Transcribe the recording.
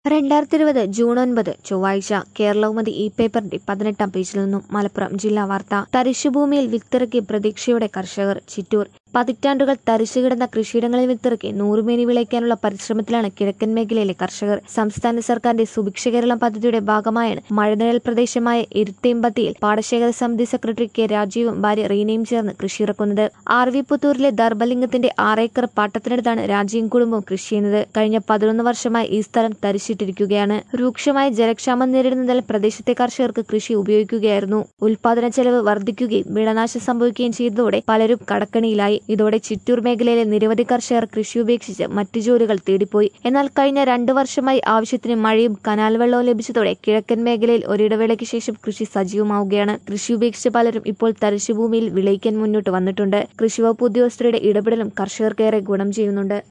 രണ്ടായിരത്തി ഇരുപത് ജൂൺ ഒൻപത് ചൊവ്വാഴ്ച കേരളൗമതി ഇ പേപ്പറിന്റെ പതിനെട്ടാം പേജിൽ നിന്നും മലപ്പുറം ജില്ലാ വാർത്ത തരിശുഭൂമിയിൽ വിത്തിറക്കി പ്രതീക്ഷയോടെ കർഷകർ ചിറ്റൂർ പതിറ്റാണ്ടുകൾ തരിശു കിടന്ന കൃഷിയിടങ്ങളിൽ വിത്തിറക്കി നൂറുമേനി വിളയിക്കാനുള്ള പരിശ്രമത്തിലാണ് കിഴക്കൻ മേഖലയിലെ കർഷകർ സംസ്ഥാന സർക്കാരിന്റെ സുഭിക്ഷ കേരളം പദ്ധതിയുടെ ഭാഗമായാണ് മഴനിഴൽ പ്രദേശമായ ഇരുത്തേമ്പത്തിയിൽ പാടശേഖര സമിതി സെക്രട്ടറി കെ രാജീവും ഭാര്യ റീനയും ചേർന്ന് കൃഷിയിറക്കുന്നത് ആർ വി പുത്തൂരിലെ ദർബലിംഗത്തിന്റെ ആറേക്കർ പാട്ടത്തിനടുത്താണ് രാജീവും കുടുംബവും കൃഷി ചെയ്യുന്നത് കഴിഞ്ഞ പതിനൊന്ന് വർഷമായി ഈ സ്ഥലം തരിശിട്ടിരിക്കുകയാണ് രൂക്ഷമായ ജലക്ഷാമം നേരിടുന്നതിൽ പ്രദേശത്തെ കർഷകർക്ക് കൃഷി ഉപയോഗിക്കുകയായിരുന്നു ഉൽപാദന ചെലവ് വർദ്ധിക്കുകയും വിളനാശം സംഭവിക്കുകയും ചെയ്തതോടെ പലരും കടക്കണിയിലായി ഇതോടെ ചിറ്റൂർ മേഖലയിലെ നിരവധി കർഷകർ കൃഷി ഉപേക്ഷിച്ച് മറ്റു ജോലികൾ തേടിപ്പോയി എന്നാൽ കഴിഞ്ഞ രണ്ടു വർഷമായി ആവശ്യത്തിന് മഴയും കനാൽ വെള്ളവും ലഭിച്ചതോടെ കിഴക്കൻ മേഖലയിൽ ഒരിടവേളയ്ക്ക് ശേഷം കൃഷി സജീവമാവുകയാണ് കൃഷി ഉപേക്ഷിച്ച പലരും ഇപ്പോൾ തരിശുഭൂമിയിൽ വിളയിക്കാൻ മുന്നോട്ട് വന്നിട്ടുണ്ട് കൃഷിവകുപ്പ് ഉദ്യോഗസ്ഥരുടെ ഇടപെടലും കർഷകർക്കേറെ ഗുണം ചെയ്യുന്നുണ്ട്